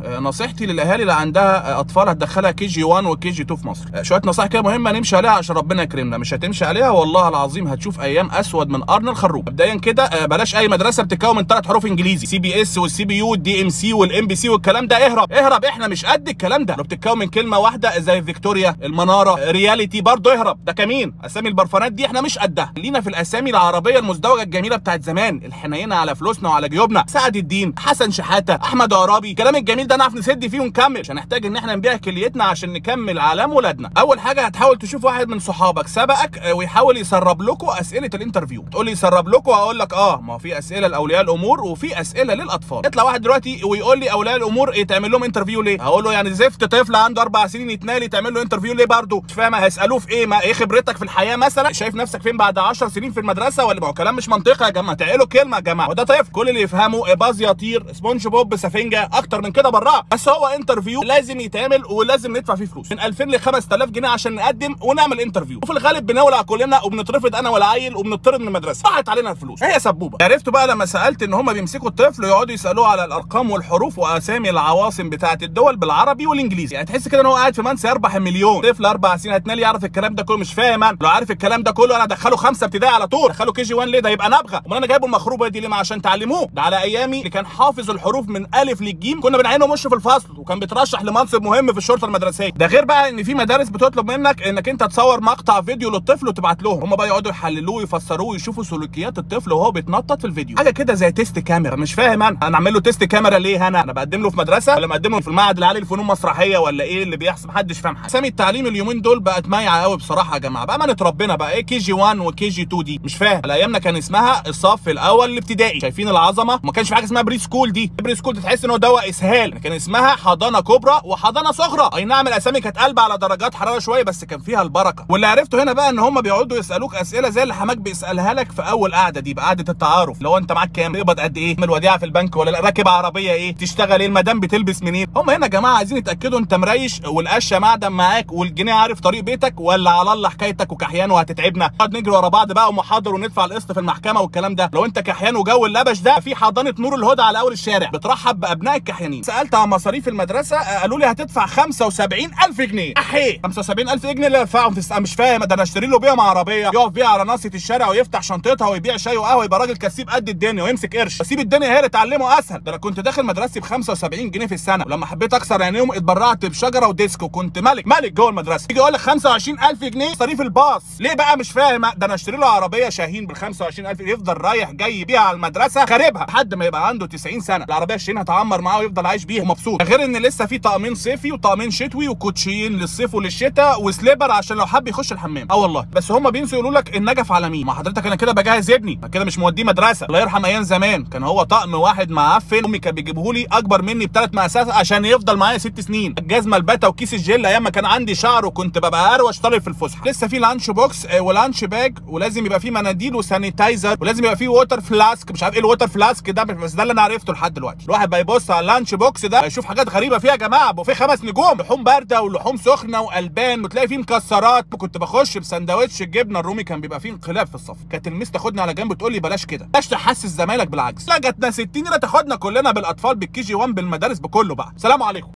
آه، نصيحتي للاهالي اللي عندها آه، اطفال هتدخلها كي جي 1 وكي جي 2 في مصر آه، شويه نصائح كده مهمه نمشي عليها عشان ربنا يكرمنا مش هتمشي عليها والله العظيم هتشوف ايام اسود من قرن الخروف مبدئيا كده آه، بلاش اي مدرسه بتتكون من ثلاث حروف انجليزي سي بي اس والسي بي يو والدي ام سي والام بي سي والكلام ده اهرب اهرب احنا مش قد الكلام ده لو بتتكون من كلمه واحده زي فيكتوريا المناره آه، رياليتي برضه اهرب ده كمين اسامي البرفانات دي احنا مش قدها لينا في الاسامي العربيه المزدوجه الجميله بتاعت زمان الحنينه على فلوسنا وعلى جيوبنا سعد الدين حسن شحاته احمد عرابي الكلام الجميل ده نعرف نسد فيه ونكمل مش هنحتاج ان احنا نبيع كليتنا عشان نكمل علام ولادنا اول حاجه هتحاول تشوف واحد من صحابك سبقك آه، ويحاول يسرب لكم اسئله الانترفيو تقول لي يسرب لكم هقول لك اه ما هو في اسئله لاولياء الامور وفي اسئله للاطفال يطلع واحد دلوقتي ويقول لي اولياء الامور ايه تعمل لهم انترفيو ليه هقول له يعني زفت طفل عنده اربع سنين يتنالي تعمل له انترفيو ليه برضه مش فاهم هيسالوه في ايه ما ايه خبرتك في الحياه مثلا شايف نفسك فين بعد 10 سنين في المدرسه ولا ما هو كلام مش منطقي يا جماعه تعالوا كلمه يا جماعه وده طفل كل اللي يفهمه باز يطير سبونج بوب سفنجه اكتر من كده براه بس هو انترفيو لازم يتعمل ولازم ندفع فيه فلوس من 2000 ل 5000 جنيه عشان نقدم ونعمل انترفيو وفي الغالب بنولع كلنا وبنترفض انا والعيل وبنطرد من المدرسه راحت علينا الفلوس هي سبوبه عرفت بقى لما سالت ان هم بيمسكوا الطفل ويقعدوا يسالوه على الارقام والحروف واسامي العواصم بتاعه الدول بالعربي والانجليزي يعني تحس كده ان هو قاعد في منسى يربح مليون طفل اربع سنين هتنالي يعرف الكلام ده كله مش فاهم انا لو عارف الكلام ده كله انا ادخله خمسه ابتدائي على طول ادخله كي جي 1 ليه ده يبقى نبغه امال انا جايبه المخروبه دي ليه ما عشان تعلموه ده على ايامي اللي كان حافظ الحروف من الف للجيم كنا بنعينه مش في الفصل وكان بيترشح لمنصب مهم في الشرطه المدرسيه ده غير بقى ان في مدارس بتطلب منك انك انت تصور مقطع فيديو للطفل وتبعت لهم هم بقى يقعدوا يحللوه ويفسروه ويشوفوا سلوكيات الطفل وهو بيتنطط في الفيديو حاجه كده زي تيست كاميرا مش فاهم انا انا اعمل له تيست كاميرا ليه انا انا بقدم له في مدرسه ولا مقدم له في المعهد العالي للفنون مسرحيه ولا ايه اللي بيحصل محدش فاهم حاجه اسامي التعليم اليومين دول بقت مايعه قوي بصراحه يا جماعه بقى ما ربنا بقى ايه كي جي 1 وكي جي 2 دي مش فاهم على ايامنا كان اسمها الصف الاول الابتدائي شايفين العظمه ما كانش في حاجه اسمها بري سكول دي بري سكول دي تحس ان هو دواء اسهال كان اسمها حضانه كبرى وحضانه صغرى اي نعم الاسامي كانت قلبه على درجات حراره شويه بس كان فيها البركه واللي عرفته هنا بقى ان هم بيقعدوا يسالوك اسئله زي اللي حماك بيسالها لك في اول قعده دي بقى قعده التعارف لو انت معاك كام تقبض قد ايه من وديعه في البنك ولا لا راكب عربيه ايه تشتغل ايه المدام بتلبس منين هم هنا يا جماعه عايزين يتاكدوا انت مريش والقشه معدن معاك والجنيه عارف طريق بيتك ولا على الله حكايتك وكحيان وهتتعبنا نقعد نجري ورا بعض بقى ومحاضر وندفع القسط في المحكمه والكلام ده لو انت كحيان وجو اللبش ده في حضانه نور الهدى على اول الشارع بترحب بابناء الكحيانين سالت عن مصاريف المدرسه آه، قالوا لي هتدفع 75000 جنيه احي 75000 جنيه اللي ادفعهم في السنة مش فاهم ده انا اشتري له بيهم عربيه يقف بيها على ناصيه الشارع ويفتح شنطتها ويبيع شاي وقهوه يبقى راجل كسيب قد الدنيا ويمسك قرش اسيب الدنيا هي اللي تعلمه اسهل ده انا كنت داخل مدرستي ب 75 جنيه في السنه ولما حبيت اكسر عينيهم اتبرعت بشجره وديسك وكنت ملك ملك جوه المدرسه يجي يقول لك 25000 جنيه مصاريف الباص ليه بقى مش فاهم ده انا اشتري له عربيه شاهين بال 25000 يفضل رايح جاي بيها على المدرسه خاربها لحد ما يبقى عنده 90 سنه العربيه الشاهين هتعمر معاه ويفضل عايش بيها ومبسوط غير ان لسه في طقمين صيفي وطقمين شتوي وكوتشيين للصيف وللشتاء وسليبر عشان لو حب يخش الحمام اه والله بس هم بينسوا يقولوا لك النجف على مين ما حضرتك انا كده بجهز ابني كده مش موديه مدرسه الله يرحم ايام زمان كان هو طقم واحد معفن امي كانت بتجيبه لي اكبر مني بثلاث مقاسات عشان يفضل معايا ست سنين الجزمه الباتا وكيس الجل ايام ما كان عندي شعر وكنت ببقى اروش طالب في الفسحه لسه في لانش بوكس آه، ولانش باج ولازم يبقى فيه مناديل وسانيتايزر ولازم يبقى فيه ووتر فلاسك مش عارف ايه الووتر فلاسك ده بس ده اللي انا عرفته لحد دلوقتي الواحد بقى يبص على اللانش بوكس ده يشوف حاجات غريبه فيها يا جماعه بوفيه خمس نجوم لحوم بارده ولحوم سخنه والبان وتلاقي فيه مكسرات كنت بخش بسندوتش الجبنه الرومي كان بيبقى فيه انقلاب في الصف كانت الميس تاخدني على جنب تقول لي بلاش كده بلاش تحسس زمايلك بالعجز لا جاتنا 60 هنا تاخدنا كلنا بالاطفال بالكي جي 1 بالمدارس بكله بقى سلام عليكم